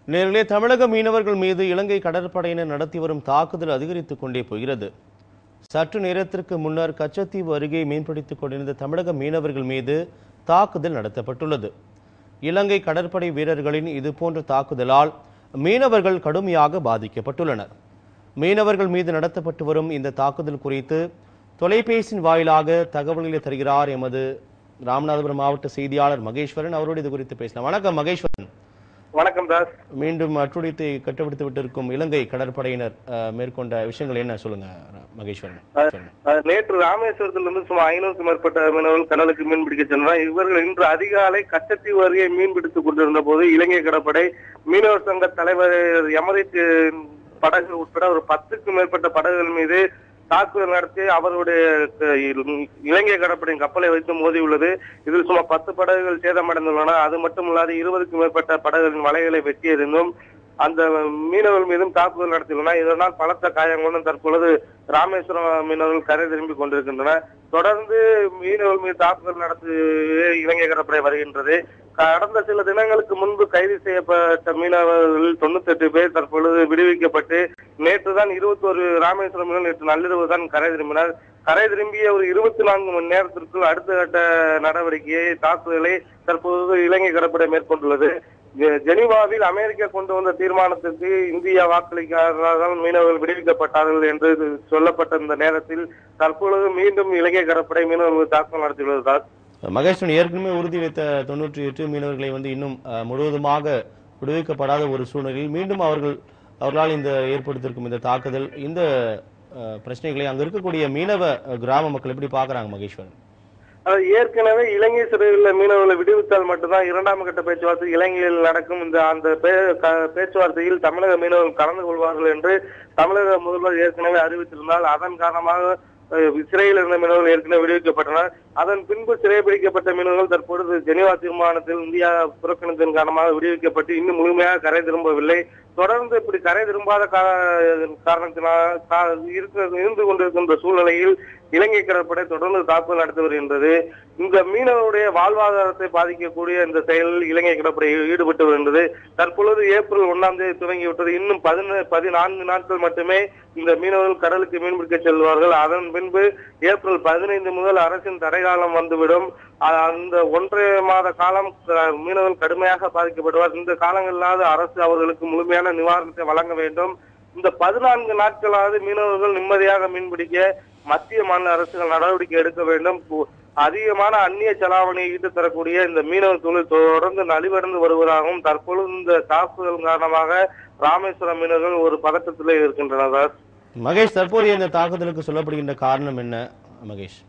நேரிலே தமிழக மீனவர்கள் மீது இலங்கை கடற்படையினர் நடத்தி வரும் தாக்குதல் அதிகரித்துக் கொண்டே போகிறது சற்று நேரத்திற்கு முன்னர் கச்சத்தீவு அருகே மீன்பிடித்துக் கொண்டிருந்த தமிழக மீனவர்கள் மீது தாக்குதல் நடத்தப்பட்டுள்ளது இலங்கை கடற்படை வீரர்களின் இதுபோன்ற தாக்குதலால் மீனவர்கள் கடுமையாக பாதிக்கப்பட்டுள்ளனர் மீனவர்கள் மீது நடத்தப்பட்டு வரும் இந்த தாக்குதல் குறித்து தொலைபேசியின் வாயிலாக தகவல்களை தருகிறார் எமது ராமநாதபுரம் மாவட்ட செய்தியாளர் மகேஸ்வரன் அவரோடு இது குறித்து பேசலாம் வணக்கம் மகேஸ்வரன் வணக்கம் தாஸ் மீண்டும் அட்டுழியத்தை கட்டுப்படுத்தி விட்டிருக்கும் இலங்கை கடற்படையினர் அஹ், மேற்கொண்ட விஷயங்கள் என்ன சொல்லுங்க மகேஸ்வரன் சொல்லுங்க. அஹ், நேற்று ராமேஸ்வரத்திலிருந்து சுமார் ஐநூறுக்கும் மேற்பட்ட மீனவர்கள் கடலுக்கு மீன் பிடிக்க சென்றனர் இவர்கள் இன்று அதிகாலை கச்சத்தீவு அருகே மீன் பிடித்துக் கொண்டிருந்த போது இலங்கை கடற்படை மீனவர் சங்க தலைவர் எமரிட் படகு உட்பட ஒரு பத்துக்கும் மேற்பட்ட படகுகள் மீது தாக்குதல் நடத்தி அவருடைய அஹ், இலங்கை கடற்படையின் கப்பலை வைத்து மோதியுள்ளது இதில் சுமார் பத்து படகுகள் சேதமடைந்துள்ளன அது மட்டுமல்லாது இருபதுக்கும் மேற்பட்ட படகுகளின் வலைகளை வெட்டியிருந்தும் அந்த மீனவர்கள் மீதும் தாக்குதல் நடத்தியுள்ளன இதனால் பலத்த காயங்களுடன் தற்பொழுது ராமேஸ்வரம் மீனவர்கள் கரை திரும்பி கொண்டிருக்கின்றன தொடர்ந்து மீனவர்கள் மீது தாக்குதல் நடத்தி இலங்கை கடற்படை வருகின்றது கடந்த சில தினங்களுக்கு முன்பு கைது செய்யப்பட்ட மீனவர்கள் தொண்ணூத்தி எட்டு பேர் தற்பொழுது விடுவிக்கப்பட்டு நேற்று தான் இருபத்தோரு ராமேஸ்வரம் மீனவர்கள் நேற்று நள்ளிரவு தான் கரை திரும்பினர் கரை திரும்பிய ஒரு இருபத்தி நான்கு மணி நேரத்திற்குள் அடுத்த கட்ட நடவடிக்கையை தாக்குதலை தற்போது இலங்கை கடற்படை மேற்கொண்டுள்ளது ஜெ- ஜெனீவாவில் அமெரிக்கா கொண்டு வந்த தீர்மானத்திற்கு இந்தியா வாக்களிக்காததால் மீனவர்கள் விடுவிக்கப்பட்டார்கள் என்று சொல்லப்பட்ட இந்த நேரத்தில் தற்பொழுது மீண்டும் இலங்கை கடற்படை மீனவர்கள் தாக்குதல் நடத்தியுள்ளது தாஸ் மகேஸ்வரன் ஏற்கனவே உறுதி வைத்த தொன்னூற்றி எட்டு மீனவர்களை வந்து இன்னும் அஹ், முழுவதுமாக விடுவிக்கப்படாத ஒரு சூழ்நிலையில் மீண்டும் அவர்கள் அவர்களால் இந்த ஏற்படுத்தியிருக்கும் இந்த தாக்குதல் இந்த அஹ், பிரச்சனைகளை அங்க இருக்கக்கூடிய மீனவ அஹ், கிராம மக்கள் எப்படி பார்க்கறாங்க மகேஸ்வரன் அது ஏற்கனவே இலங்கை சிறையில் மீனவர்களை விடுவித்தால் மட்டும்தான் இரண்டாம் கட்ட பேச்சுவார்த்தை இலங்கையில் நடக்கும் இந்த அந்த பே- க- பேச்சுவார்த்தையில் தமிழக மீனவர்கள் கலந்து கொள்வார்கள் என்று தமிழக முதல்வர் ஏற்கனவே அறிவித்திருந்தால் அதன் காரணமாக அஹ், சிறையில் இருந்த மீனவர்கள் ஏற்கனவே விடுவிக்கப்பட்டனர் அதன் பின்பு சிறைபிடிக்கப்பட்ட மீனவர்கள் தற்பொழுது ஜெனீவா தீர்மானத்தில் இந்தியா புறக்கணித்ததன் காரணமாக விடுவிக்கப்பட்டு இன்னும் முழுமையாக கரை திரும்பவில்லை தொடர்ந்து இப்படி கரை திரும்பாத கா- காரணத்தினால் கா- இருக்க இருந்து கொண்டிருக்கின்ற சூழ்நிலையில் இலங்கை கடற்படை தொடர்ந்து தாக்குதல் நடத்தி வருகின்றது இந்த மீனவருடைய வாழ்வாதாரத்தை பாதிக்கக்கூடிய இந்த செயலில் இலங்கை கடற்படை ஈடுபட்டு வருகின்றது தற்பொழுது ஏப்ரல் ஒண்ணாம் தேதி துவங்கிவிட்டது இன்னும் பதின பதினான்கு நாட்கள் மட்டுமே இந்த மீனவர்கள் கடலுக்கு மீன்பிடிக்க செல்வார்கள் அதன் பின்பு ஏப்ரல் பதினைந்து முதல் அரசின் தடைகாலம் வந்துவிடும் அ- அந்த ஒன்றரை மாத காலம் அஹ், மீனவர்கள் கடுமையாக பாதிக்கப்படுவார் இந்த காலங்களிலாவது அரசு அவர்களுக்கு முழுமையான நிவாரணத்தை வழங்க வேண்டும் இந்த பதினான்கு நாட்களாவது மீனவர்கள் நிம்மதியாக மீன்பிடிக்க மத்திய மாநில அரசுகள் நடவடிக்கை எடுக்க வேண்டும் பு- அதிகமான அந்நிய செலாவணியை ஈட்டு தரக்கூடிய இந்த மீனவ தொழில் தொடர்ந்து நலிவடைந்து வருவதாகவும் தற்பொழுது இந்த தாக்குதல் காரணமாக ராமேஸ்வரம் மீனவர்கள் ஒரு பதட்டத்திலே இருக்கின்றனர் மகேஷ் தற்போதைய இந்த தாக்குதலுக்கு சொல்லப்படுகின்ற காரணம் என்ன மகேஷ்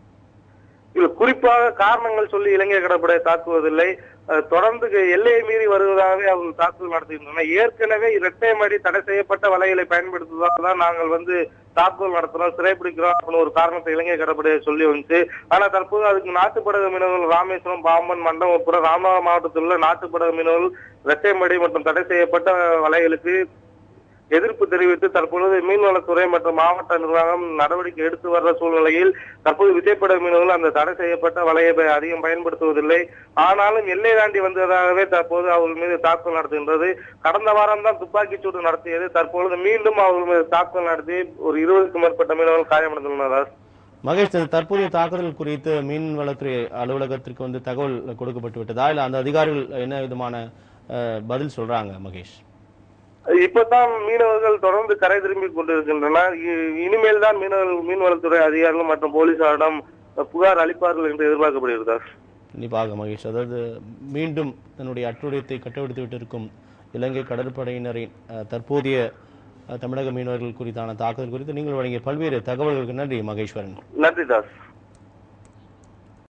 இது குறிப்பாக காரணங்கள் சொல்லி இலங்கை கடற்படை தாக்குவதில்லை அஹ், தொடர்ந்து எல்லையை மீறி வருவதாகவே அவர்கள் தாக்குதல் நடத்துகின்றனர் ஏற்கனவே இரட்டை மடி தடை செய்யப்பட்ட வலைகளை பயன்படுத்துவதால் தான் நாங்கள் வந்து தாக்குதல் நடத்துறோம் சிறைப்பிடிக்கிறோம் அப்படின்னு ஒரு காரணத்தை இலங்கை கடற்படை சொல்லி வந்துச்சு ஆனா தற்போது அதுக்கு நாட்டுப்படகு மீனவர்கள் ராமேஸ்வரம் பாம்பன் மண்டம் உட்பட ராமநாதபுரம் மாவட்டத்தில் உள்ள நாட்டுப்படகு மீனவர்கள் இரட்டை மடி மற்றும் தடை செய்யப்பட்ட வலைகளுக்கு எதிர்ப்பு தெரிவித்து தற்பொழுது மீன்வளத்துறை மற்றும் மாவட்ட நிர்வாகம் நடவடிக்கை எடுத்து வர்ற சூழ்நிலையில் தற்போது விசைப்பட மீனவர்கள் அந்த தடை செய்யப்பட்ட வலையை ப- அதிகம் பயன்படுத்துவதில்லை ஆனாலும் எல்லை தாண்டி வந்ததாகவே தற்போது அவர்கள் மீது தாக்குதல் நடத்துகின்றது கடந்த வாரம் தான் துப்பாக்கிச் சூடு நடத்தியது தற்பொழுது மீண்டும் அவர்கள் மீது தாக்குதல் நடத்தி ஒரு இருபதுக்கும் மேற்பட்ட மீனவர்கள் காயமடைந்துள்ளனர் மகேஷ் இந்த தற்போதைய தாக்குதல் குறித்து மீன்வளத்துறை அலுவலகத்திற்கு வந்து தகவல் கொடுக்கப்பட்டு விட்டதா இல்ல அந்த அதிகாரிகள் என்ன விதமான அஹ், பதில் சொல்றாங்க மகேஷ் இப்பதான் மீனவர்கள் தொடர்ந்து கரை திரும்பி கொண்டிருக்கின்றனர் இ- இனிமேல் தான் மீனவர்கள் மீன்வளத்துறை அதிகாரிகள் மற்றும் போலீசாரிடம் புகார் அளிப்பார்கள் என்று எதிர்பார்க்கப்படுகிறது கண்டிப்பாக மகேஷ் அதாவது மீண்டும் தன்னுடைய அட்டுழியத்தை கட்டுப்படுத்தி விட்டிருக்கும் இலங்கை கடற்படையினரின் அஹ், தற்போதைய அஹ், தமிழக மீனவர்கள் குறித்தான தாக்குதல் குறித்து நீங்கள் வழங்கிய பல்வேறு தகவல்களுக்கு நன்றி மகேஸ்வரன் நன்றி தாஸ்